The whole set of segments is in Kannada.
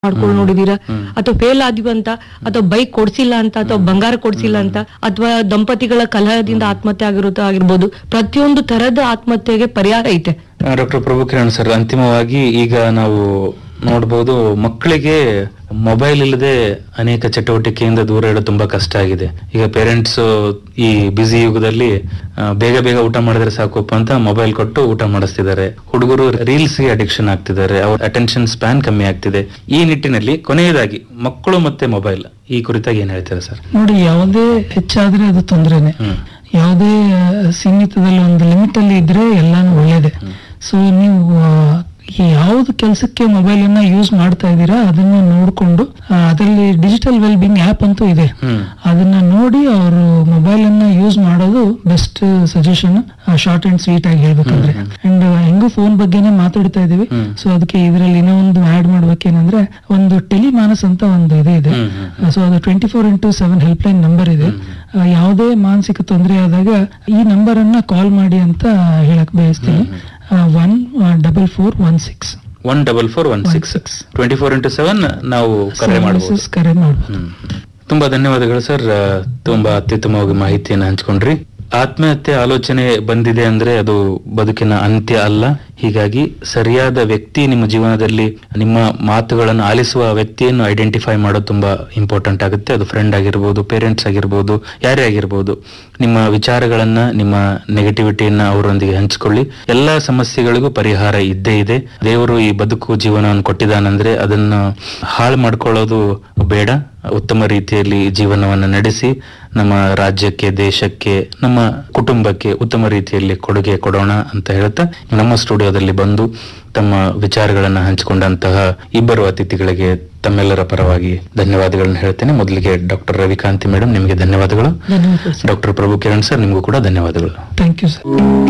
ಮಾಡ್ಕೊಂಡು ನೋಡಿದೀರಾ ಅಥವಾ ಫೇಲ್ ಆದ್ವಿ ಅಂತ ಅಥವಾ ಬೈಕ್ ಕೊಡ್ಸಿಲ್ಲ ಅಂತ ಅಥವಾ ಬಂಗಾರ ಕೊಡ್ಸಿಲ್ಲ ಅಂತ ಅಥವಾ ದಂಪತಿಗಳ ಕಲಹದಿಂದ ಆತ್ಮಹತ್ಯೆ ಆಗಿರುತ್ತ ಆಗಿರ್ಬೋದು ಪ್ರತಿಯೊಂದು ತರದ ಆತ್ಮಹತ್ಯೆಗೆ ಪರಿಹಾರ ಐತೆ ಡಾಕ್ಟರ್ ಪ್ರಭು ಕಿರಣ್ ಸರ್ ಅಂತಿಮವಾಗಿ ಈಗ ನಾವು ನೋಡ್ಬೋದು ಮಕ್ಕಳಿಗೆ ಮೊಬೈಲ್ ಇಲ್ಲದೆ ಅನೇಕ ಚಟುವಟಿಕೆಯಿಂದ ದೂರ ಇಡೋದು ತುಂಬಾ ಕಷ್ಟ ಆಗಿದೆ ಈಗ ಪೇರೆಂಟ್ಸ್ ಈ ಬ್ಯುಸಿ ಯುಗದಲ್ಲಿ ಆ, ಬೇಗ ಬೇಗ ಊಟ ಮಾಡಿದ್ರೆ ಸಾಕಪ್ಪ ಅಂತ ಮೊಬೈಲ್ ಕೊಟ್ಟು ಊಟ ಮಾಡಿಸ್ತಿದ್ದಾರೆ ಹುಡುಗರು ರೀಲ್ಸ್ ಗೆ ಅಡಿಕ್ಷನ್ ಆಗ್ತಿದ್ದಾರೆ ಅವ್ರ ಅಟೆನ್ಷನ್ ಸ್ಪ್ಯಾನ್ ಕಮ್ಮಿ ಆಗ್ತಿದೆ ಈ ನಿಟ್ಟಿನಲ್ಲಿ ಕೊನೆಯದಾಗಿ ಮಕ್ಕಳು ಮತ್ತೆ ಮೊಬೈಲ್ ಈ ಕುರಿತಾಗಿ ಏನ್ ಹೇಳ್ತಾರೆ ಸರ್ ನೋಡಿ ಯಾವುದೇ ಹೆಚ್ಚಾದ್ರೆ ಅದು ತೊಂದರೆನೆ ಹ್ಮ್ ಯಾವುದೇ ಆ, ಸೀಮಿತದಲ್ಲಿ ಒಂದು ಲಿಮಿಟ್ ಅಲ್ಲಿ ಇದ್ರೆ ಎಲ್ಲಾನು ಒಳ್ಳೇದೆ ಸೊ ನೀವು ಆ, ಈ ಯಾವ್ದು ಕೆಲಸಕ್ಕೆ ಮೊಬೈಲ್ ಅನ್ನ ಯೂಸ್ ಮಾಡ್ತಾ ಇದ್ದೀರಾ ಅದನ್ನ ನೋಡ್ಕೊಂಡು ಆ, ಅದರಲ್ಲಿ ಡಿಜಿಟಲ್ ವೆಲ್ ಬಿಂಗ್ ಆಪ್ ಅಂತೂ ಇದೆ ಹ್ಮ್ ಅದನ್ನ ನೋಡಿ ಅವರು ಮೊಬೈಲ್ ಅನ್ನ ಯೂಸ್ ಮಾಡೋದು best suggestion short and sweet ಆಗಿ ಹೇಳ್ಬೇಕಂದ್ರೆ ಅಂಡ್ ಹೆಂಗು ಫೋನ್ ಬಗ್ಗೆನೇ ಮಾತಾಡ್ತಾ ಇದೀವಿ ಹ್ಮ್. ಸೊ ಅದಕ್ಕೆ ಇದರಲ್ಲಿ ಇನ್ನೂ ಒಂದು ಆಡ್ ಮಾಡ್ಬೇಕೇನಂದ್ರೆ ಒಂದು ಟೆಲಿಮಾನಸ್ ಅಂತ ಒಂದು ಇದು ಇದೆ ಹ್ಮ್, ಹ್ಮ್, ಸೊ ಅದು twenty four into seven helpline number ಇದೆ ಆ, ಯಾವುದೇ ಮಾನಸಿಕ ತೊಂದರೆ ಆದಾಗ ಈ ನಂಬರ್ ಅನ್ನ ಕಾಲ್ ಮಾಡಿ ಅಂತ ಹೇಳಕ್ ಬಯಸ್ತೀನಿ one double four one six one double four one six twenty four into seven ನಾವು ಕರೆ ಮಾಡಬಹುದು ಕರೆ ಮಾಡ್ಬೋದು ಹ್ಮ್. ತುಂಬಾ ಧನ್ಯವಾದಗಳು ಸರ್ ಆ, ತುಂಬಾ ಅತ್ಯುತ್ತಮವಾಗಿ ಮಾಹಿತಿಯನ್ನು ಹಂಚ್ಕೊಂಡ್ರಿ ಆತ್ಮಹತ್ಯೆ ಆಲೋಚನೆ ಬಂದಿದೆ ಅಂದ್ರೆ ಅದು ಬದುಕಿನ ಅಂತ್ಯ ಅಲ್ಲ ಹೀಗಾಗಿ ಸರಿಯಾದ ವ್ಯಕ್ತಿ ನಿಮ್ಮ ಜೀವನದಲ್ಲಿ ನಿಮ್ಮ ಮಾತುಗಳನ್ನು ಆಲಿಸುವ ವ್ಯಕ್ತಿಯನ್ನು ಐಡೆಂಟಿಫೈ ಮಾಡೋದು ತುಂಬಾ ಇಂಪಾರ್ಟೆಂಟ್ ಆಗುತ್ತೆ ಅದು ಫ್ರೆಂಡ್ ಆಗಿರ್ಬೋದು ಪೇರೆಂಟ್ಸ್ ಆಗಿರ್ಬೋದು ಯಾರೇ ಆಗಿರ್ಬೋದು ನಿಮ್ಮ ವಿಚಾರಗಳನ್ನ ನಿಮ್ಮ ನೆಗೆಟಿವಿಟಿಯನ್ನ ಅವರೊಂದಿಗೆ ಹಂಚಿಕೊಳ್ಳಿ ಎಲ್ಲಾ ಸಮಸ್ಯೆಗಳಿಗೂ ಪರಿಹಾರ ಇದ್ದೇ ಇದೆ ದೇವರು ಈ ಬದುಕು ಜೀವನವನ್ನು ಕೊಟ್ಟಿದ್ದಾನಂದ್ರೆ ಅದನ್ನ ಹಾಳು ಮಾಡ್ಕೊಳ್ಳೋದು ಬೇಡ ಉತ್ತಮ ರೀತಿಯಲ್ಲಿ ಜೀವನವನ್ನು ನಡೆಸಿ ನಮ್ಮ ರಾಜ್ಯಕ್ಕೆ ದೇಶಕ್ಕೆ ನಮ್ಮ ಕುಟುಂಬಕ್ಕೆ ಉತ್ತಮ ರೀತಿಯಲ್ಲಿ ಕೊಡುಗೆ ಕೊಡೋಣ ಅಂತ ಹೇಳ್ತಾ ನಮ್ಮ ಸ್ಟುಡಿಯೋದಲ್ಲಿ ಬಂದು ತಮ್ಮ ವಿಚಾರಗಳನ್ನ ಹಂಚಿಕೊಂಡಂತಹ ಇಬ್ಬರು ಅತಿಥಿಗಳಿಗೆ ತಮ್ಮೆಲ್ಲರ ಪರವಾಗಿ ಧನ್ಯವಾದಗಳನ್ನ ಹೇಳ್ತೇನೆ ಮೊದಲಿಗೆ ಡಾಕ್ಟರ್ ರವಿಕಾಂತಿ ಮೇಡಮ್ ನಿಮಗೆ ಧನ್ಯವಾದಗಳು ಧನ್ಯವಾದ ಡಾಕ್ಟರ್ ಪ್ರಭು ಕಿರಣ್ ಸರ್ ನಿಮಗೂ ಕೂಡ ಧನ್ಯವಾದಗಳು ಥ್ಯಾಂಕ್ ಯು ಸರ್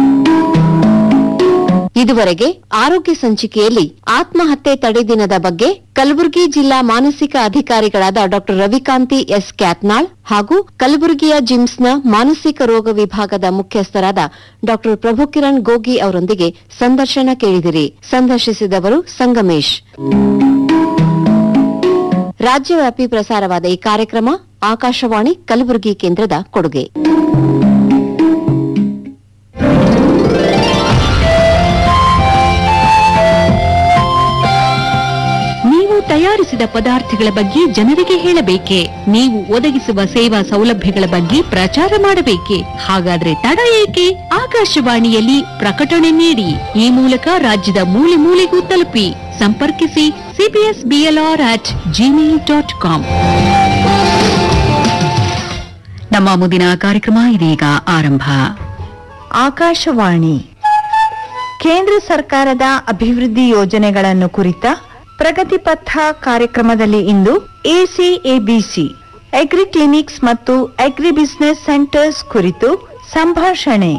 ಇದುವರೆಗೆ ಆರೋಗ್ಯ ಸಂಚಿಕೆಯಲ್ಲಿ ಆತ್ಮಹತ್ಯೆ ತಡೆ ದಿನದ ಬಗ್ಗೆ ಕಲಬುರಗಿ ಜಿಲ್ಲಾ ಮಾನಸಿಕ ಅಧಿಕಾರಿಗಳಾದ ಡಾ ರವಿಕಾಂತಿ ಎಸ್ ಕ್ಯಾತ್ನಾಳ್ ಹಾಗೂ ಕಲಬುರಗಿಯ ಜಿಮ್ಸ್ನ ಮಾನಸಿಕ ರೋಗ ವಿಭಾಗದ ಮುಖ್ಯಸ್ಥರಾದ ಡಾ ಪ್ರಭುಕಿರಣ್ ಗೋಗಿ ಅವರೊಂದಿಗೆ ಸಂದರ್ಶನ ಕೇಳಿದಿರಿ ಸಂದರ್ಶಿಸಿದವರು ಸಂಗಮೇಶ್ ರಾಜ್ಯವ್ಯಾಪಿ ಪ್ರಸಾರವಾದ ಈ ಕಾರ್ಯಕ್ರಮ ಆಕಾಶವಾಣಿ ಕಲಬುರಗಿ ಕೇಂದ್ರದ ಕೊಡುಗೆ ನೀವು ತಯಾರಿಸಿದ ಪದಾರ್ಥಗಳ ಬಗ್ಗೆ ಜನರಿಗೆ ಹೇಳಬೇಕೆ ನೀವು ಒದಗಿಸುವ ಸೇವಾ ಸೌಲಭ್ಯಗಳ ಬಗ್ಗೆ ಪ್ರಚಾರ ಮಾಡಬೇಕೆ ಹಾಗಾದ್ರೆ ತಡ ಏಕೆ ಆಕಾಶವಾಣಿಯಲ್ಲಿ ಪ್ರಕಟಣೆ ನೀಡಿ ಈ ಮೂಲಕ ರಾಜ್ಯದ ಮೂಲೆ ಮೂಲೆಗೂ ತಲುಪಿ ಸಂಪರ್ಕಿಸಿ CBS BLR at Gmail dot com ನಮ್ಮ ಮುಂದಿನ ಕಾರ್ಯಕ್ರಮ ಇದೀಗ ಆರಂಭ ಆಕಾಶವಾಣಿ ಕೇಂದ್ರ ಸರ್ಕಾರದ ಅಭಿವೃದ್ಧಿ ಯೋಜನೆಗಳನ್ನು ಕುರಿತ ಪ್ರಗತಿ ಪಥ ಕಾರ್ಯಕ್ರಮದಲ್ಲಿ ಇಂದು ಎಸಿಎಬಿಸಿ ಅಗ್ರಿ ಕ್ಲಿನಿಕ್ಸ್ ಮತ್ತು ಅಗ್ರಿ ಬಿಸಿನೆಸ್ ಸೆಂಟರ್ಸ್ ಕುರಿತು ಸಂಭಾಷಣೆ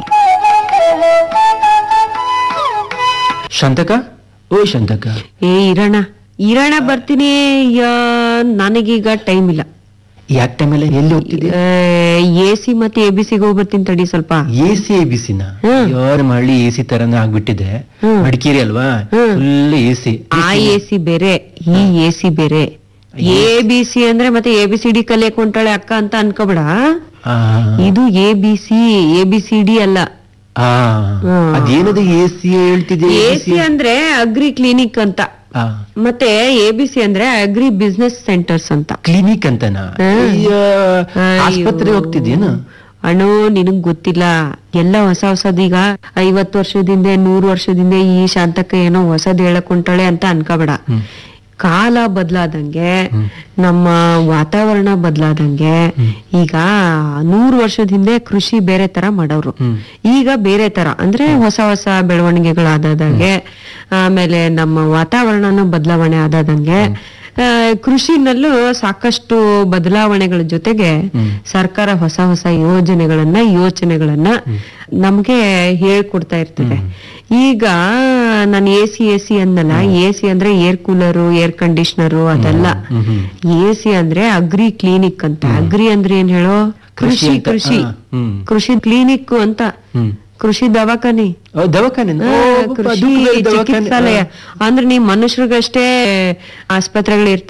ಶಾಂತಕ ಓ ಶಾಂತಕ ಏ ಇರಣ ಇರಣ ಬರ್ತೀನಿ ಯಾ, ನನಗೀಗ ಟೈಮ್ ಇಲ್ಲ ಯಾಕೆ ಟೈಮಲ್ಲಿ ಎಲ್ಲಿ ಹೋಗ್ತಿದ್ದೆ ಎ ಸಿ ಮತ್ತೆ ಎ ಬಿ ಸಿಗೆ ಹೋಗ್ಬರ್ತೀನಿ ತಡಿ ಸ್ವಲ್ಪ ಎ ಸಿ ಎ ಬಿಸಿನ ಹ್ಮ್. ಯಾರ ಮಳ್ಳಿ ಎ ಸಿ ತರನ ಆಗ್ಬಿಟ್ಟಿದೆ ಹ್ಮ್. ಮಡಿಕೇರಿ ಅಲ್ವಾ ಹ್ಮ್. ಫುಲ್ ಎ ಸಿ ಆ ಎ ಸಿ ಬೇರೆ ಈ ಎ ಸಿ ಬೇರೆ ಎ ಬಿ ಸಿ ಅಂದ್ರೆ ಮತ್ತೆ ಎ ಬಿ ಸಿ ಡಿ ಕಲಿಯಕ್ ಹೊಂಟಾಳೆ ಅಕ್ಕ ಅಂತ ಅನ್ಕೋಬೇಡ ಇದು A B C A B C D ಅಲ್ಲ ಹ್ಮ್. ಅದೇನದು ಎ ಸಿ ಹೇಳ್ತಿದೆ ಎ ಸಿ ಅಂದ್ರೆ ಅಗ್ರಿ ಕ್ಲಿನಿಕ್ ಅಂತ ಮತ್ತೆ ಎ ಬಿ ಸಿ ಅಂದ್ರೆ ಅಗ್ರಿ ಬಿಸ್ನೆಸ್ ಸೆಂಟರ್ಸ್ ಅಂತ ಕ್ಲಿನಿಕ್ ಅಂತನಾ ಹ್ಮ್. ಅಯ್ಯ, ಅಯ್ಯೋ. ಆಸ್ಪತ್ರೆ ಹೋಗ್ತಿದ್ಯೇನು ಅಣ್ಣು ನಿನಗ್ ಗೊತ್ತಿಲ್ಲ ಎಲ್ಲ ಹೊಸ ಹೊಸದೀಗ ಐವತ್ ವರ್ಷದಿಂದ ನೂರು ವರ್ಷದಿಂದ ಈ ಶಾಂತಕ್ಕ ಏನೋ ಹೊಸದ್ ಹೇಳಕ್ ಹೊಂಟಾಳೆ ಅಂತ ಅನ್ಕೋಬೇಡ ಕಾಲ ಬದಲಾದಂಗೆ ನಮ್ಮ ವಾತಾವರಣ ಬದಲಾದಂಗೆ ಈಗ ನೂರು ವರ್ಷದ ಹಿಂದೆ ಕೃಷಿ ಬೇರೆ ತರ ಮಾಡೋರು ಈಗ ಬೇರೆ ತರ ಅಂದ್ರೆ ಹೊಸ ಹೊಸ ಬೆಳವಣಿಗೆಗಳಾದಂಗೆ ಆಮೇಲೆ ನಮ್ಮ ವಾತಾವರಣನೂ ಬದಲಾವಣೆ ಆದಂಗೆ ಆ, ಕೃಷಿನಲ್ಲೂ ಸಾಕಷ್ಟು ಬದಲಾವಣೆಗಳ ಜೊತೆಗೆ ಸರ್ಕಾರ ಹೊಸ ಹೊಸ ಯೋಜನೆಗಳನ್ನ ಯೋಚನೆಗಳನ್ನ ನಮ್ಗೆ ಹೇಳ್ಕೊಡ್ತಾ ಇರ್ತದೆ ಈಗ ನಾನು ಎ ಸಿ ಎ ಸಿ ಅಂದಲ್ಲ ಎ ಸಿ ಅಂದ್ರೆ ಏರ್ ಕೂಲರು ಏರ್ ಕಂಡೀಷನರು ಅದಲ್ಲ ಎ ಸಿ ಅಂದ್ರೆ ಅಗ್ರಿ ಕ್ಲಿನಿಕ್ ಅಂತ ಅಗ್ರಿ ಅಂದ್ರೆ ಏನ್ ಹೇಳೋ ಕೃಷಿ ಕೃಷಿ ಅಂತ, ಕೃಷಿ ಹಾ, ಹ್ಮ್. ಕೃಷಿ ಕ್ಲಿನಿಕ್ ಅಂತ ಹ್ಮ್ ಕೃಷಿ ದವಾಖಾನೆ ಓ, ದವಾಖಾನೆ ಆ, ಕೃಷಿ ಚಿಕಿತ್ಸಾಲಯ ಅಂದ್ರೆ ನೀವು ಮನುಷ್ಯರಿಗಷ್ಟೇ ಆಸ್ಪತ್ರೆಗಳು